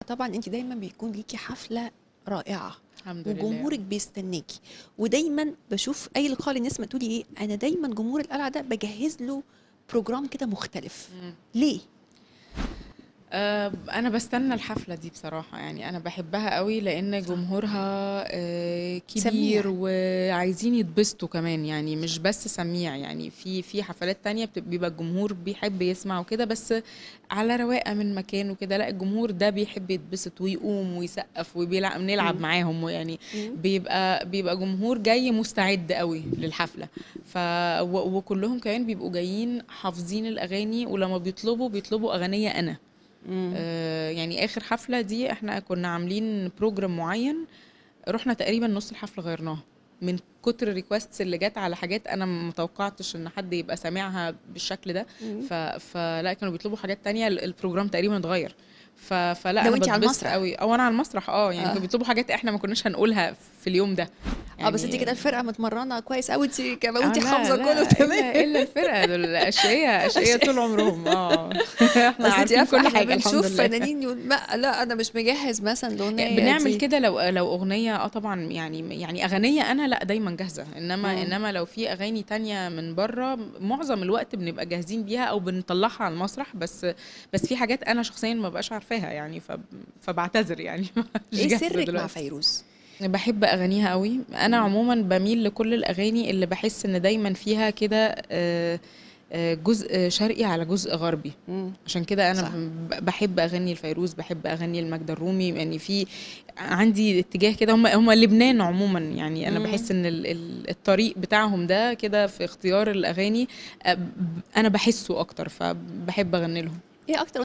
طبعا انت دايما بيكون ليكي حفله رائعه الحمد لله وجمهورك بيستناكي ودايما بشوف اي لقاء للناس ما تقولي ايه انا دايما جمهور القلعه ده بجهز له بروجرام كده مختلف مم. ليه آه، انا بستنى الحفله دي بصراحه يعني انا بحبها قوي لان جمهورها آه، كبير سميع. وعايزين يتبسطوا كمان يعني مش بس سميع يعني في في حفلات تانية بت- بيبقى الجمهور بيحب يسمع وكده بس على رواقه من مكان وكده لا الجمهور ده بيحب يتبسط ويقوم ويسقف وبيلعب نلعب مم. معاهم ويعني مم. بيبقى بيبقى جمهور جاي مستعد قوي للحفله ف و- وكلهم كمان بيبقوا جايين حافظين الاغاني ولما بيطلبوا بيطلبوا اغنيه انا مم. آه، يعني اخر حفله دي احنا كنا عاملين بروجرام معين رحنا تقريبا نص الحفله غيرناها من كتر الريكوستس اللي جت على حاجات انا ما توقعتش ان حد يبقى سامعها بالشكل ده مم. ف... فلا كانوا بيطلبوا حاجات تانية ال- البروجرام تقريبا اتغير ف... فلا لو انا انتي على بتبسط المسرح. قوي او انا على المسرح اه يعني آه. كانوا بيطلبوا حاجات احنا ما كناش هنقولها في اليوم ده اه بس انت كده الفرقه متمرنه كويس قوي انت كمان آه، وانت لا، حافظه لا، كله الا تمام الا الفرقه دول اشقياء اشقياء طول عمرهم اه احنا بس انت عارفين عارفه كل احنا حاجه الحمد بنشوف لله فنانين يقول لا لا انا مش مجهز مثلا الاغنيه بنعمل دي. كده لو لو اغنيه اه طبعا يعني يعني اغنيه انا لا دايما جاهزه انما مم. انما لو في اغاني تانية من بره معظم الوقت بنبقى جاهزين بيها او بنطلعها على المسرح بس بس في حاجات انا شخصيا ما بقاش عارفاها يعني فب فبعتذر يعني مش ايه جاهزة سرك مع دلوقتي. فيروز بحب اغانيها قوي انا عموما بميل لكل الاغاني اللي بحس ان دايما فيها كده آه، آه، جزء شرقي على جزء غربي مم. عشان كده انا صح. ب- بحب اغني الفيروز بحب اغني الماجدة الرومي يعني في عندي اتجاه كده هم هم لبنان عموما يعني انا مم. بحس ان ال- ال- الطريق بتاعهم ده كده في اختيار الاغاني آه، ب- انا بحسه اكتر فبحب اغني لهم ايه اكتر